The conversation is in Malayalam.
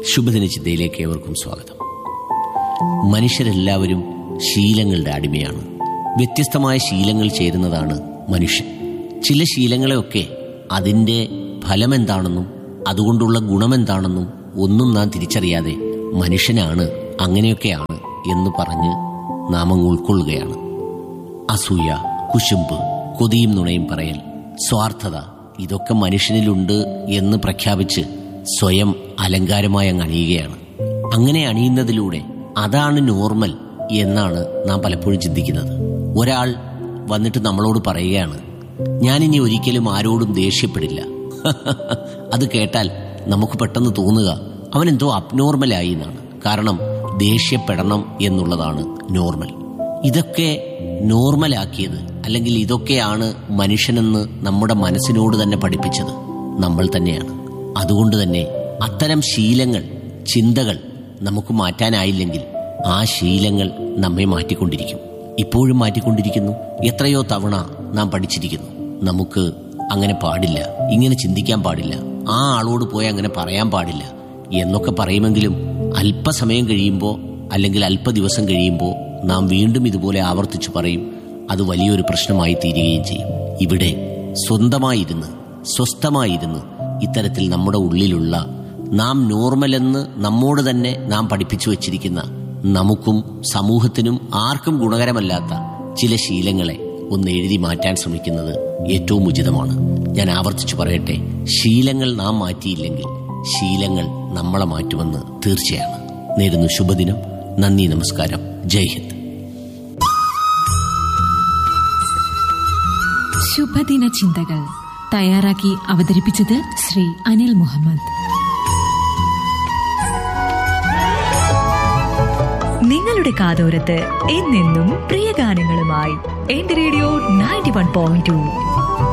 ശുഭദിന ചിന്തയിലേക്ക് ഏവർക്കും സ്വാഗതം മനുഷ്യരെല്ലാവരും ശീലങ്ങളുടെ അടിമയാണ് വ്യത്യസ്തമായ ശീലങ്ങൾ ചേരുന്നതാണ് മനുഷ്യൻ ചില ശീലങ്ങളെയൊക്കെ അതിൻ്റെ ഫലമെന്താണെന്നും അതുകൊണ്ടുള്ള ഗുണമെന്താണെന്നും ഒന്നും നാം തിരിച്ചറിയാതെ മനുഷ്യനാണ് അങ്ങനെയൊക്കെയാണ് എന്ന് പറഞ്ഞ് നാം അങ്ങ് ഉൾക്കൊള്ളുകയാണ് അസൂയ കുശുമ്പ് കൊതിയും നുണയും പറയൽ സ്വാർത്ഥത ഇതൊക്കെ മനുഷ്യനിലുണ്ട് എന്ന് പ്രഖ്യാപിച്ച് സ്വയം അലങ്കാരമായി അങ്ങ് അണിയുകയാണ് അങ്ങനെ അണിയുന്നതിലൂടെ അതാണ് നോർമൽ എന്നാണ് നാം പലപ്പോഴും ചിന്തിക്കുന്നത് ഒരാൾ വന്നിട്ട് നമ്മളോട് പറയുകയാണ് ഞാനിനി ഒരിക്കലും ആരോടും ദേഷ്യപ്പെടില്ല അത് കേട്ടാൽ നമുക്ക് പെട്ടെന്ന് തോന്നുക അവനെന്തോ അബ്നോർമലായി എന്നാണ് കാരണം ദേഷ്യപ്പെടണം എന്നുള്ളതാണ് നോർമൽ ഇതൊക്കെ നോർമലാക്കിയത് അല്ലെങ്കിൽ ഇതൊക്കെയാണ് മനുഷ്യനെന്ന് നമ്മുടെ മനസ്സിനോട് തന്നെ പഠിപ്പിച്ചത് നമ്മൾ തന്നെയാണ് അതുകൊണ്ട് തന്നെ അത്തരം ശീലങ്ങൾ ചിന്തകൾ നമുക്ക് മാറ്റാനായില്ലെങ്കിൽ ആ ശീലങ്ങൾ നമ്മെ മാറ്റിക്കൊണ്ടിരിക്കും ഇപ്പോഴും മാറ്റിക്കൊണ്ടിരിക്കുന്നു എത്രയോ തവണ നാം പഠിച്ചിരിക്കുന്നു നമുക്ക് അങ്ങനെ പാടില്ല ഇങ്ങനെ ചിന്തിക്കാൻ പാടില്ല ആ ആളോട് പോയി അങ്ങനെ പറയാൻ പാടില്ല എന്നൊക്കെ പറയുമെങ്കിലും അല്പസമയം കഴിയുമ്പോൾ അല്ലെങ്കിൽ അല്പ ദിവസം കഴിയുമ്പോൾ നാം വീണ്ടും ഇതുപോലെ ആവർത്തിച്ചു പറയും അത് വലിയൊരു പ്രശ്നമായി തീരുകയും ചെയ്യും ഇവിടെ സ്വന്തമായിരുന്ന് സ്വസ്ഥമായിരുന്ന് ഇത്തരത്തിൽ നമ്മുടെ ഉള്ളിലുള്ള നാം നോർമലെന്ന് നമ്മോട് തന്നെ നാം പഠിപ്പിച്ചു വച്ചിരിക്കുന്ന നമുക്കും സമൂഹത്തിനും ആർക്കും ഗുണകരമല്ലാത്ത ചില ശീലങ്ങളെ ഒന്ന് എഴുതി മാറ്റാൻ ശ്രമിക്കുന്നത് ഏറ്റവും ഉചിതമാണ് ഞാൻ ആവർത്തിച്ചു പറയട്ടെ ശീലങ്ങൾ നാം മാറ്റിയില്ലെങ്കിൽ ശീലങ്ങൾ നമ്മളെ മാറ്റുമെന്ന് തീർച്ചയാണ് നേരുന്നു ശുഭദിനം നന്ദി നമസ്കാരം ജയ് ഹിന്ദ് ശുഭദിന ചിന്തകൾ തയ്യാറാക്കി അവതരിപ്പിച്ചത് ശ്രീ അനിൽ മുഹമ്മദ് നിങ്ങളുടെ കാതോരത്ത് എന്നെന്നും പ്രിയ ഗാനങ്ങളുമായി എന്റെ radio ninety one point to